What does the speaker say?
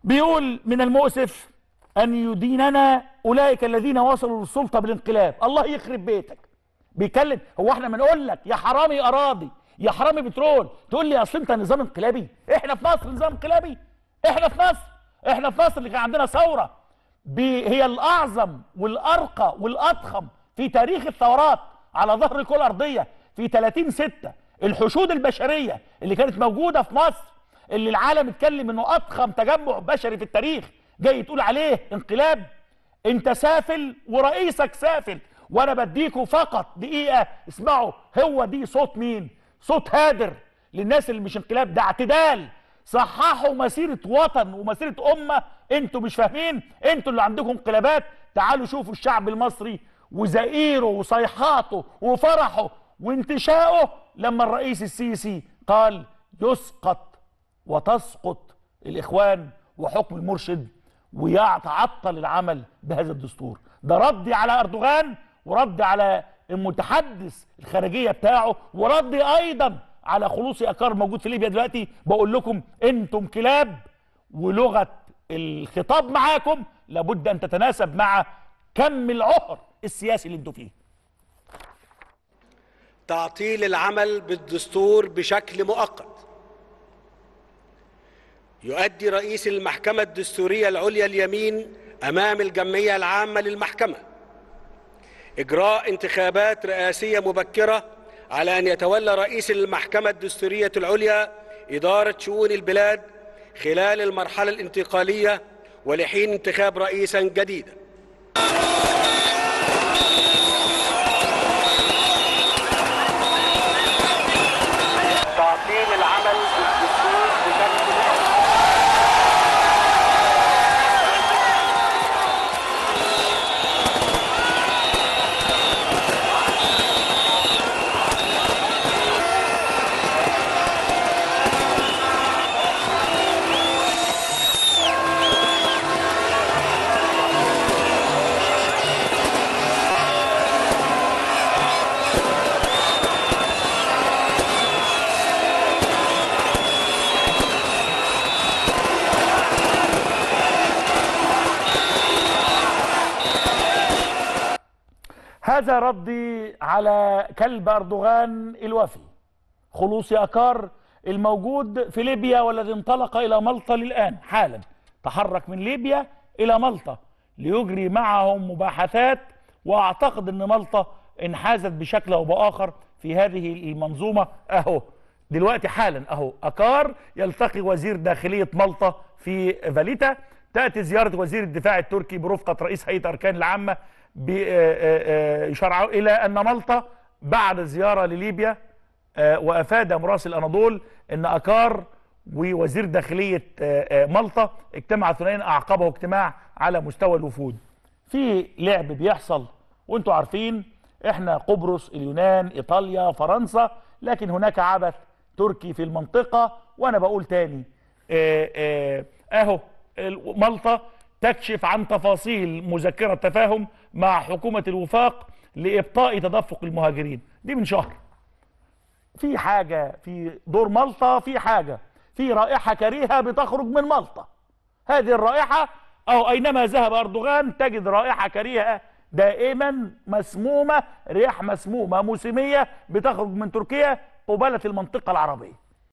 بيقول من المؤسف ان يديننا اولئك الذين وصلوا للسلطه بالانقلاب الله يخرب بيتك بيكلم هو احنا بنقول لك يا حرامي اراضي يا حرامي بترول تقول لي اصل انت نظام انقلابي احنا في مصر نظام انقلابي احنا في مصر احنا في مصر اللي كان عندنا ثوره بي- هي الاعظم والارقى والاضخم في تاريخ الثورات على ظهر الكره الارضيه في 30 6 الحشود البشريه اللي كانت موجوده في مصر اللي العالم اتكلم انه اضخم تجمع بشري في التاريخ جاي تقول عليه انقلاب انت سافل ورئيسك سافل وانا بديكوا فقط دقيقه اسمعوا هو دي صوت مين صوت هادر للناس اللي مش انقلاب ده اعتدال صححوا مسيره وطن ومسيره امه انتوا مش فاهمين انتوا اللي عندكم انقلابات تعالوا شوفوا الشعب المصري وزئيره وصيحاته وفرحه وانتشائه لما الرئيس السيسي قال يسقط وتسقط الاخوان وحكم المرشد ويتعطل العمل بهذا الدستور ده ردي على اردوغان ورد على المتحدث الخارجيه بتاعه وردي ايضا على خلوصي اكار موجود في ليبيا دلوقتي بقول لكم انتم كلاب ولغه الخطاب معاكم لابد ان تتناسب مع كم العهر السياسي اللي انتوا فيه تعطيل العمل بالدستور بشكل مؤقت يؤدي رئيس المحكمة الدستورية العليا اليمين أمام الجمعية العامة للمحكمة إجراء انتخابات رئاسية مبكرة على أن يتولى رئيس المحكمة الدستورية العليا إدارة شؤون البلاد خلال المرحلة الانتقالية ولحين انتخاب رئيسا جديدا تعطيل العمل بالدستور بشكل مؤقت هذا ردي على كلب اردوغان الوفي خلوصي اكار الموجود في ليبيا والذي انطلق الى مالطا للان حالا تحرك من ليبيا الى مالطا ليجري معهم مباحثات واعتقد ان مالطا انحازت بشكل او باخر في هذه المنظومه اهو دلوقتي حالا اهو اكار يلتقي وزير داخليه مالطا في فاليتا تاتي زياره وزير الدفاع التركي برفقه رئيس هيئه اركان العامه يشرعوا الى ان مالطا بعد زياره لليبيا آه، وافاد مراسل اناضول ان اكار ووزير داخليه آه، آه، مالطا اجتمع ثنائيا اعقبه اجتماع على مستوى الوفود. في لعب بيحصل وانتم عارفين احنا قبرص اليونان ايطاليا فرنسا لكن هناك عبث تركي في المنطقه وانا بقول تاني آه، آه، اهو ال- مالطا تكشف عن تفاصيل مذكره تفاهم مع حكومه الوفاق لابطاء تدفق المهاجرين دي من شهر في حاجة في دور مالطا في حاجة في رائحة كريهة بتخرج من مالطا هذه الرائحة أو أينما ذهب أردوغان تجد رائحة كريهة دائما مسمومة رياح مسمومة موسمية بتخرج من تركيا قبالة المنطقة العربية